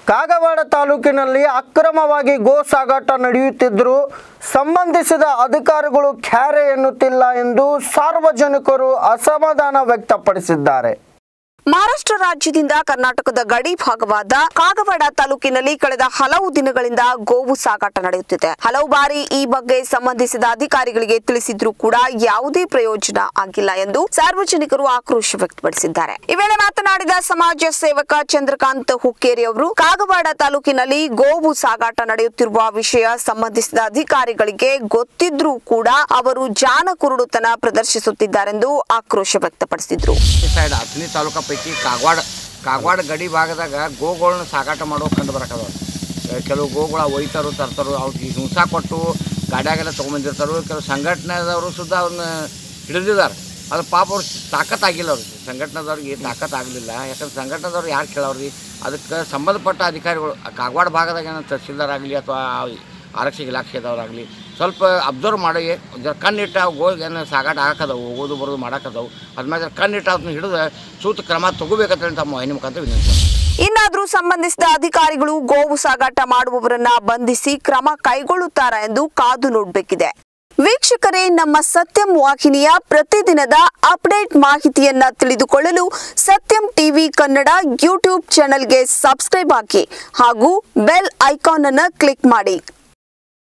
ಕಾಗವಾಡ ತಾಲೂಕಿನಲ್ಲಿ ಅಕ್ರಮವಾಗಿ ಗೋ ಸಾಗಾಟ ನಡೆಯುತ್ತಿದ್ದರೂ ಸಂಬಂಧಿಸಿದ ಅಧಿಕಾರಿಗಳು ಖ್ಯಾರೆ ಎನ್ನುತ್ತಿಲ್ಲ ಎಂದು ಸಾರ್ವಜನಿಕರು ಅಸಮಾಧಾನ ವ್ಯಕ್ತಪಡಿಸಿದ್ದಾರೆ ಮಹಾರಾಷ್ಟ್ರ ರಾಜ್ಯದಿಂದ ಕರ್ನಾಟಕದ ಗಡಿ ಭಾಗವಾದ ಕಾಗವಾಡ ತಾಲೂಕಿನಲ್ಲಿ ಕಳೆದ ಹಲವು ದಿನಗಳಿಂದ ಗೋವು ಸಾಗಾಟ ನಡೆಯುತ್ತಿದೆ ಹಲವು ಬಾರಿ ಈ ಬಗ್ಗೆ ಸಂಬಂಧಿಸಿದ ಅಧಿಕಾರಿಗಳಿಗೆ ತಿಳಿಸಿದ್ರೂ ಕೂಡ ಯಾವುದೇ ಪ್ರಯೋಜನ ಆಗಿಲ್ಲ ಎಂದು ಸಾರ್ವಜನಿಕರು ಆಕ್ರೋಶ ವ್ಯಕ್ತಪಡಿಸಿದ್ದಾರೆ ಈ ವೇಳೆ ಮಾತನಾಡಿದ ಸಮಾಜ ಸೇವಕ ಚಂದ್ರಕಾಂತ್ ಹುಕ್ಕೇರಿ ಅವರು ಕಾಗವಾಡ ತಾಲೂಕಿನಲ್ಲಿ ಗೋವು ಸಾಗಾಟ ನಡೆಯುತ್ತಿರುವ ವಿಷಯ ಸಂಬಂಧಿಸಿದ ಅಧಿಕಾರಿಗಳಿಗೆ ಗೊತ್ತಿದ್ರೂ ಕೂಡ ಅವರು ಜಾನಕುರುಡುತನ ಪ್ರದರ್ಶಿಸುತ್ತಿದ್ದಾರೆಂದು ಆಕ್ರೋಶ ವ್ಯಕ್ತಪಡಿಸಿದ್ರು ಈ ಸೈಡ್ ಹತ್ತನೇ ತಾಲೂಕಾ ಪೈಕಿ ಕಾಗವಾಡ ಕಾಗವಾಡ ಗಡಿ ಭಾಗದಾಗ ಗೋಗಳನ್ನ ಸಾಗಾಟ ಮಾಡೋ ಕಂಡು ಬರಕದ ಕೆಲವು ಗೋಗಳ ಒಯ್ತಾರು ತರ್ತಾರು ಅವ್ರಿಗೆ ಹಿಂಸಾ ಕೊಟ್ಟು ಗಾಡ್ಯಾಗೆಲ್ಲ ತೊಗೊಂಬಂದಿರ್ತಾರೋ ಕೆಲವು ಸಂಘಟನೆದವರು ಸುದ್ದ ಅವ್ರನ್ನ ಹಿಡಿದಿದ್ದಾರೆ ಅದು ಪಾಪ ಅವ್ರು ತಾಕತ್ತಾಗಿಲ್ಲ ಅವ್ರಿಗೆ ಸಂಘಟನೆದವ್ರಿಗೆ ತಾಕತ್ ಆಗಲಿಲ್ಲ ಯಾಕಂದ್ರೆ ಸಂಘಟನೆದವ್ರು ಯಾರು ಕೇಳವ್ರಿ ಅದಕ್ಕೆ ಸಂಬಂಧಪಟ್ಟ ಅಧಿಕಾರಿಗಳು ಆ ಕಾಗವಾಡ ಭಾಗದಾಗ ಏನೋ ತಹಸೀಲ್ದಾರ್ ಆಗಲಿ ಅಥವಾ ಆರಕ್ಷಕ ಇಲಾಖೆದವ್ರಾಗಲಿ ಸ್ವಲ್ಪ ಅಬ್ಸರ್ವ್ ಮಾಡಿ ಜರ ಕಣ್ಣಿಟ್ಟ ಗೋಗಿ ಏನು ಸಾಗಾಟ ಹಾಕದವು ಹೋಗೋದು ಬರೋದು ಮಾಡಾಕದವು ಅದ್ಮೇಲೆ ಜರ ಕಣ್ಣಿಟ್ಟ ಅದನ್ನ ಹಿಡಿದು ಸೂಕ್ತ ಕ್ರಮ ತಗೋಬೇಕಂತ ತಮ್ಮ ವಾಹಿನಿ ಮುಖಾಂತರ ವಿನಂತಿ ಇನ್ನಾದ್ರೂ ಸಂಬಂಧಿಸಿದ ಅಧಿಕಾರಿಗಳು ಗೋವು ಸಾಗಾಟ ಮಾಡುವವರನ್ನ ಬಂಧಿಸಿ ಕ್ರಮ ಕೈಗೊಳ್ಳುತ್ತಾರಾ ಎಂದು ಕಾದು ನೋಡಬೇಕಿದೆ ವೀಕ್ಷಕರೇ ನಮ್ಮ ಸತ್ಯಂ ವಾಹಿನಿಯ ಪ್ರತಿದಿನದ ಅಪ್ಡೇಟ್ ಮಾಹಿತಿಯನ್ನ ತಿಳಿದುಕೊಳ್ಳಲು ಸತ್ಯಂ ಟಿವಿ ಕನ್ನಡ ಯೂಟ್ಯೂಬ್ ಚಾನೆಲ್ಗೆ ಸಬ್ಸ್ಕ್ರೈಬ್ ಹಾಕಿ ಹಾಗೂ ಬೆಲ್ ಐಕಾನ್ ಅನ್ನು ಕ್ಲಿಕ್ ಮಾಡಿ